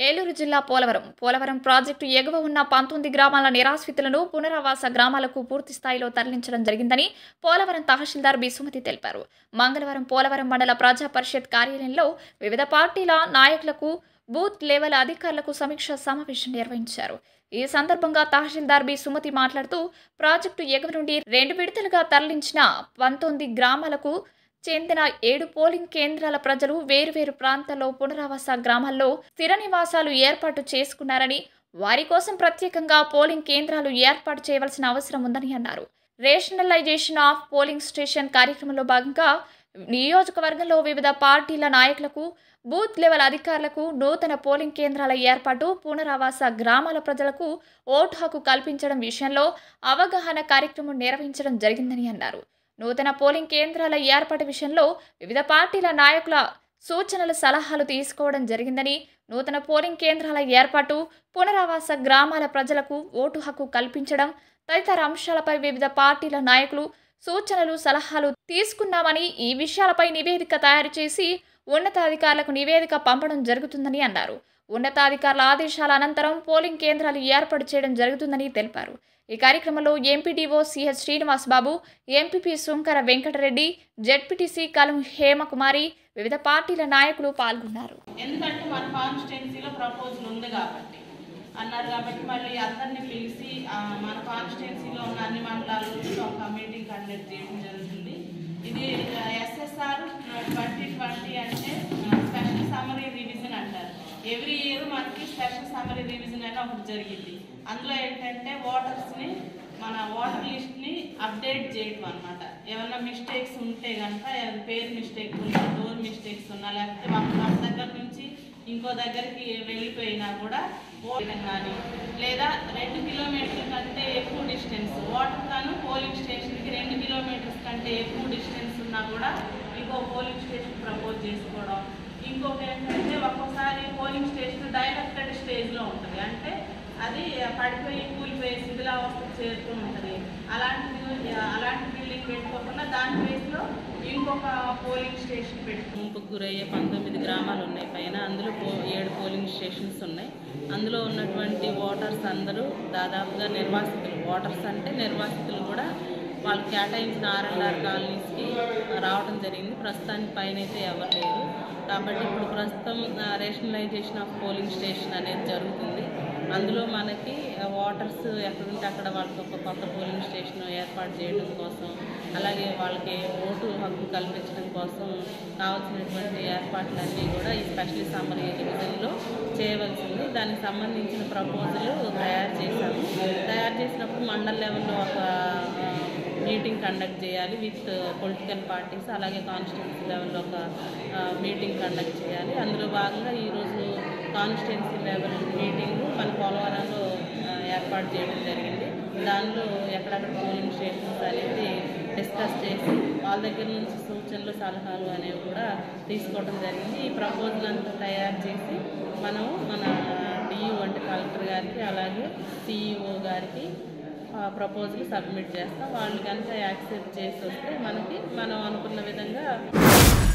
ఏలూరు జిల్లా పోలవరం పోలవరం ప్రాజెక్టు ఎగువ ఉన్న పంతొమ్మిది గ్రామాల నిరాశ్రితులను పునరావాస గ్రామాలకు పూర్తి స్థాయిలో తరలించడం జరిగిందని పోలవరం తహసీల్దార్ బి సుమతి తెలిపారు మంగళవారం పోలవరం మండల ప్రజా పరిషత్ కార్యాలయంలో వివిధ పార్టీల నాయకులకు బూత్ లెవెల్ అధికారులకు సమీక్ష సమావేశం నిర్వహించారు ఈ సందర్భంగా తహసీల్దార్ బి సుమతి మాట్లాడుతూ ప్రాజెక్టు ఎగువ నుండి రెండు విడతలుగా తరలించిన పంతొమ్మిది గ్రామాలకు చెందిన ఏడు పోలింగ్ కేంద్రాల ప్రజలు వేరువేరు ప్రాంతాల్లో పునరావాస గ్రామాల్లో స్థిర నివాసాలు ఏర్పాటు చేసుకున్నారని వారి కోసం ప్రత్యేకంగా పోలింగ్ కేంద్రాలు ఏర్పాటు చేయవలసిన అవసరం ఉందని అన్నారు రేషనలైజేషన్ ఆఫ్ పోలింగ్ స్టేషన్ కార్యక్రమంలో భాగంగా నియోజకవర్గంలో వివిధ పార్టీల నాయకులకు బూత్ లెవెల్ అధికారులకు నూతన పోలింగ్ కేంద్రాల ఏర్పాటు పునరావాస గ్రామాల ప్రజలకు ఓటు హక్కు కల్పించడం విషయంలో అవగాహన కార్యక్రమం నిర్వహించడం జరిగిందని అన్నారు నూతన పోలింగ్ కేంద్రాల ఏర్పాటు విషయంలో వివిధ పార్టీల నాయకుల సూచనలు సలహాలు తీసుకోవడం జరిగిందని నూతన పోలింగ్ కేంద్రాల ఏర్పాటు పునరావాస గ్రామాల ప్రజలకు ఓటు హక్కు కల్పించడం తదితర అంశాలపై వివిధ పార్టీల నాయకులు సూచనలు సలహాలు తీసుకున్నామని ఈ విషయాలపై నివేదిక తయారు చేసి ఉన్నతాధికారులకు నివేదిక పంపడం జరుగుతుందని అన్నారు ఉన్నతాధికారుల ఆదేశాల అనంతరం పోలింగ్ కేంద్రాలు ఏర్పాటు చేయడం జరుగుతుందని తెలిపారు ఈ కార్యక్రమంలో MPDO CH Srinivas Babu MPP Sunkara Venkata Reddy ZPTC Kalam Hemakumari వివిధ పార్టీల నాయకులు పాల్గొన్నారు ఎందుకంటే మన కాన్స్టిట్యున్సీలో ప్రపోజల్ ఉంది కాబట్టి అన్నారు కాబట్టి మళ్ళీ అందరినీ పిలిచి ఆ, మన కాన్స్టిట్యున్సీలో ఉన్న అన్ని మండలాలు ఒక మీటింగ్ కండక్ట్ చేయడం జరుగుతుంది ఇది ఎస్ఎస్ఆర్ ట్వంటీ ట్వంటీ అంటే స్పెషల్ సమ్మరీ రివిజన్ అంటారు ఎవ్రీ ఇయర్ మనకి స్పెషల్ సమ్మరీ రివిజన్ అని ఒకటి జరిగింది అందులో ఏంటంటే ఓటర్స్ని మన ఓటర్ లిస్ట్ని అప్డేట్ చేయడం అనమాట ఏమన్నా మిస్టేక్స్ ఉంటే కనుక ఏమైనా పేరు మిస్టేక్ ఉన్నా డోర్ మిస్టేక్స్ ఉన్నా లేకపోతే ఒక మన దగ్గర నుంచి ఇంకో దగ్గరికి వెళ్ళిపోయినా కూడా ఓటర్ కానీ లేదా రెండు కిలోమీటర్ల కంటే ఎక్కువ డిస్టెన్స్ ఓటర్ కాను పోలింగ్ స్టేషన్కి రెండు కిలోమీటర్స్ కంటే ఎక్కువ డిస్టెన్స్ ఉన్నా కూడా ఇంకో పోలింగ్ స్టేషన్ ప్రపోజ్ చేసుకోవడం ఇంకొకటి ఏంటంటే ఒక్కోసారి పోలింగ్ స్టేషన్ డైరెక్టెడ్ స్టేజ్లో ఉంటుంది అంటే అది పడిపోయి కూలిపోయి శిథిలావస్థకు చేరుతూ ఉంటుంది అలాంటిది అలాంటి బిల్డింగ్ పెట్టుకోకుండా దాని ప్లేస్లో ఇంకొక పోలింగ్ స్టేషన్ పెట్టు ముంపుకు గురయ్యే పంతొమ్మిది గ్రామాలు ఉన్నాయి పైన అందులో పో ఏడు పోలింగ్ స్టేషన్స్ ఉన్నాయి అందులో ఉన్నటువంటి ఓటర్స్ అందరూ దాదాపుగా నిర్వాసితులు ఓటర్స్ అంటే నిర్వాసితులు కూడా వాళ్ళు కేటాయించిన ఆర్ఎల్ఆర్ కాలనీస్కి రావడం జరిగింది ప్రస్తుతానికి పైన అయితే ఎవరు లేరు కాబట్టి ఇప్పుడు ప్రస్తుతం రేషనలైజేషన్ ఆఫ్ పోలింగ్ స్టేషన్ అనేది జరుగుతుంది అందులో మనకి వాటర్స్ ఎక్కడుంటే అక్కడ వాళ్ళకి ఒక కొత్త పోలింగ్ స్టేషన్ ఏర్పాటు చేయడం కోసం అలాగే వాళ్ళకి ఓటు హక్కు కల్పించడం కోసం కావాల్సినటువంటి ఏర్పాట్లన్నీ కూడా ఈ స్పెషల్ సమ్మర్ డివిజన్లో చేయవలసింది దానికి సంబంధించిన ప్రపోజల్ తయారు చేశాము తయారు చేసినప్పుడు మండల్ లెవెల్లో ఒక ఆ, మీటింగ్ కండక్ట్ చేయాలి విత్ పొలిటికల్ పార్టీస్ అలాగే కాన్స్టిట్యున్సీ లెవెల్లో ఒక ఆ, మీటింగ్ కండక్ట్ చేయాలి అందులో భాగంగా ఈరోజు కాన్స్టిట్యున్సీ లెవెల్ మీటింగ్ మన పోలవరంలో ఆ, ఏర్పాటు చేయడం జరిగింది దానిలో ఎక్కడెక్కడ పోలింగ్ స్టేషన్స్ అనేది డిస్కస్ చేసి వాళ్ళ దగ్గర నుంచి సూచనలు సలహాలు అనేవి కూడా తీసుకోవడం జరిగింది ఈ ప్రపోజల్ అంతా తయారు చేసి మనం మన డియూ అంటే కలెక్టర్ గారికి అలాగే సిఇఓ గారికి ప్రపోజల్ సబ్మిట్ చేస్తాం వాళ్ళు కనుక యాక్సెప్ట్ చేసి వస్తే మనకి మనం అనుకున్న విధంగా